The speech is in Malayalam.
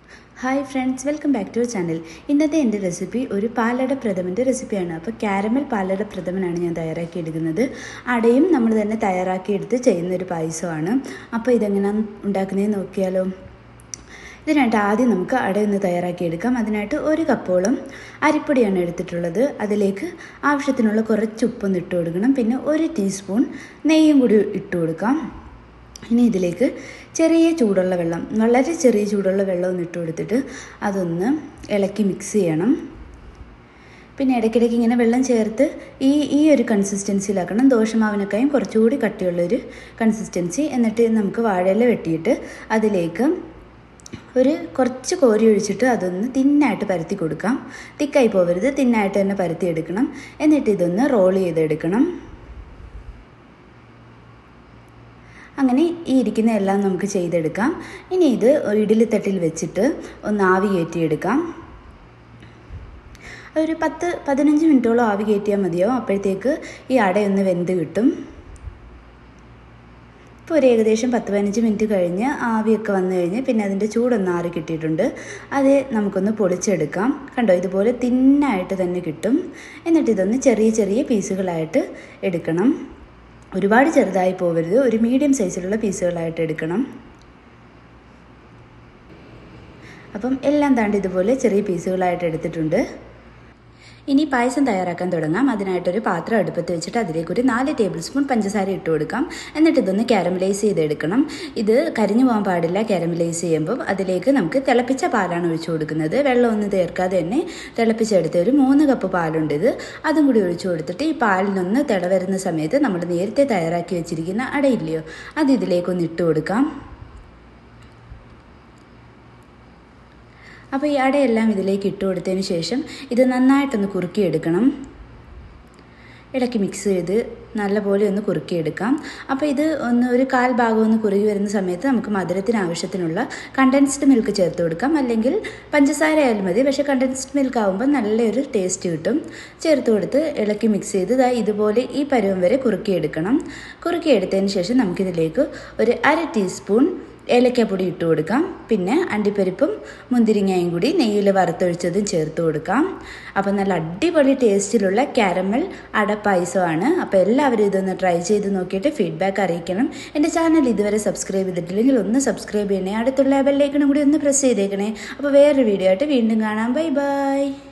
hi friends welcome back to channel ഇന്നത്തെ എൻ്റെ റെസിപ്പി ഒരു പാലട പ്രഥമൻ്റെ റെസിപ്പിയാണ് അപ്പോൾ കാരമൽ പാലട പ്രഥമനാണ് ഞാൻ തയ്യാറാക്കി എടുക്കുന്നത് അടയും നമ്മൾ തന്നെ തയ്യാറാക്കിയെടുത്ത് ചെയ്യുന്ന ഒരു പായസമാണ് അപ്പോൾ ഇതെങ്ങനെയാണ് ഉണ്ടാക്കുന്നതെന്ന് നോക്കിയാലോ ഇതിനായിട്ട് ആദ്യം നമുക്ക് അടയൊന്ന് തയ്യാറാക്കിയെടുക്കാം അതിനായിട്ട് ഒരു കപ്പോളം അരിപ്പൊടിയാണ് എടുത്തിട്ടുള്ളത് അതിലേക്ക് ആവശ്യത്തിനുള്ള കുറച്ച് ഉപ്പൊന്ന് ഇട്ട് കൊടുക്കണം പിന്നെ ഒരു ടീസ്പൂൺ നെയ്യും കൂടി ഇട്ട് കൊടുക്കാം ഇനി ഇതിലേക്ക് ചെറിയ ചൂടുള്ള വെള്ളം വളരെ ചെറിയ ചൂടുള്ള വെള്ളം ഒന്ന് ഇട്ട് കൊടുത്തിട്ട് അതൊന്ന് ഇളക്കി മിക്സ് ചെയ്യണം പിന്നെ ഇടയ്ക്കിടയ്ക്ക് ഇങ്ങനെ വെള്ളം ചേർത്ത് ഈ ഈ ഒരു കൺസിസ്റ്റൻസിയിലാക്കണം ദോശമാവിനൊക്കെയും കുറച്ചുകൂടി കട്ടിയുള്ളൊരു കൺസിസ്റ്റൻസി എന്നിട്ട് നമുക്ക് വാഴയില വെട്ടിയിട്ട് അതിലേക്ക് ഒരു കുറച്ച് കോരി ഒഴിച്ചിട്ട് അതൊന്ന് തിന്നായിട്ട് പരത്തി കൊടുക്കാം തിക്കായി പോകരുത് തിന്നായിട്ട് തന്നെ പരത്തി എടുക്കണം എന്നിട്ട് ഇതൊന്ന് റോൾ ചെയ്തെടുക്കണം അങ്ങനെ ഈ ഇരിക്കുന്ന എല്ലാം നമുക്ക് ചെയ്തെടുക്കാം ഇനി ഇത് ഇഡലിത്തട്ടിൽ വെച്ചിട്ട് ഒന്ന് ആവി കയറ്റിയെടുക്കാം ഒരു പത്ത് പതിനഞ്ച് മിനിറ്റോളം ആവി കയറ്റിയാൽ മതിയാവും അപ്പോഴത്തേക്ക് ഈ അടയൊന്ന് വെന്ത് കിട്ടും ഇപ്പോൾ ഒരു ഏകദേശം പത്ത് പതിനഞ്ച് മിനിറ്റ് കഴിഞ്ഞ് ആവിയൊക്കെ വന്നു കഴിഞ്ഞ് പിന്നെ അതിൻ്റെ ചൂടൊന്ന് ആറി കിട്ടിയിട്ടുണ്ട് അത് നമുക്കൊന്ന് പൊളിച്ചെടുക്കാം കണ്ടോ ഇതുപോലെ തിന്നായിട്ട് തന്നെ കിട്ടും എന്നിട്ട് ഇതൊന്ന് ചെറിയ ചെറിയ പീസുകളായിട്ട് എടുക്കണം ഒരുപാട് ചെറുതായി പോകരുത് ഒരു മീഡിയം സൈസിലുള്ള പീസുകളായിട്ട് എടുക്കണം അപ്പം എല്ലാം താണ്ട് ഇതുപോലെ ചെറിയ പീസുകളായിട്ട് എടുത്തിട്ടുണ്ട് ഇനി പായസം തയ്യാറാക്കാൻ തുടങ്ങാം അതിനായിട്ടൊരു പാത്രം അടുപ്പത്ത് വെച്ചിട്ട് അതിലേക്ക് ഒരു നാല് ടേബിൾ സ്പൂൺ പഞ്ചസാര ഇട്ട് കൊടുക്കാം എന്നിട്ട് ഇതൊന്ന് കാരമലൈസ് ചെയ്തെടുക്കണം ഇത് കരിഞ്ഞു പോകാൻ പാടില്ല കാരമലൈസ് ചെയ്യുമ്പോൾ അതിലേക്ക് നമുക്ക് തിളപ്പിച്ച പാലാണ് ഒഴിച്ചു കൊടുക്കുന്നത് വെള്ളം ഒന്നും ചേർക്കാതെ തന്നെ തിളപ്പിച്ചെടുത്ത ഒരു മൂന്ന് കപ്പ് പാലുണ്ട് ഇത് അതും കൂടി ഒഴിച്ചു കൊടുത്തിട്ട് ഈ പാലിനൊന്ന് തിള വരുന്ന സമയത്ത് നമ്മൾ നേരത്തെ തയ്യാറാക്കി വെച്ചിരിക്കുന്ന അടയില്ലയോ അത് ഇതിലേക്കൊന്ന് ഇട്ട് കൊടുക്കാം അപ്പോൾ ഈ അടയെല്ലാം ഇതിലേക്ക് ഇട്ട് കൊടുത്തതിന് ശേഷം ഇത് നന്നായിട്ടൊന്ന് കുറുക്കിയെടുക്കണം ഇടയ്ക്ക് മിക്സ് ചെയ്ത് നല്ലപോലെ ഒന്ന് കുറുക്കിയെടുക്കാം അപ്പോൾ ഇത് ഒന്ന് ഒരു കാൽ ഭാഗം ഒന്ന് കുറുകി വരുന്ന സമയത്ത് നമുക്ക് മധുരത്തിന് ആവശ്യത്തിനുള്ള കണ്ടൻസ്ഡ് മിൽക്ക് ചേർത്ത് കൊടുക്കാം അല്ലെങ്കിൽ പഞ്ചസാര ആയാലും മതി പക്ഷേ കണ്ടൻസ്ഡ് മിൽക്ക് ആകുമ്പോൾ നല്ലൊരു ടേസ്റ്റ് കിട്ടും ചേർത്ത് കൊടുത്ത് ഇളക്കി മിക്സ് ചെയ്ത് ഇതാ ഇതുപോലെ ഈ പരുവം വരെ കുറുക്കിയെടുക്കണം കുറുക്കിയെടുത്തതിന് ശേഷം നമുക്കിതിലേക്ക് ഒരു അര ടീസ്പൂൺ ഏലക്കാപ്പൊടി ഇട്ട് കൊടുക്കാം പിന്നെ അണ്ടിപ്പരിപ്പും മുന്തിരിങ്ങയും കൂടി നെയ്യിൽ വറുത്തൊഴിച്ചതും ചേർത്ത് കൊടുക്കാം അപ്പോൾ നല്ല അടിപൊളി ടേസ്റ്റിലുള്ള കാരമൽ അടപ്പായസമാണ് അപ്പോൾ എല്ലാവരും ഇതൊന്ന് ട്രൈ ചെയ്ത് നോക്കിയിട്ട് ഫീഡ്ബാക്ക് അറിയിക്കണം എൻ്റെ ചാനൽ ഇതുവരെ സബ്സ്ക്രൈബ് ചെയ്തിട്ടില്ലെങ്കിൽ ഒന്ന് സബ്സ്ക്രൈബ് ചെയ്യണേ അടുത്തുള്ള ബെല്ലൈക്കണും കൂടി ഒന്ന് പ്രസ് ചെയ്തേക്കണേ അപ്പോൾ വേറൊരു വീഡിയോ ആയിട്ട് വീണ്ടും കാണാം ബൈ ബൈ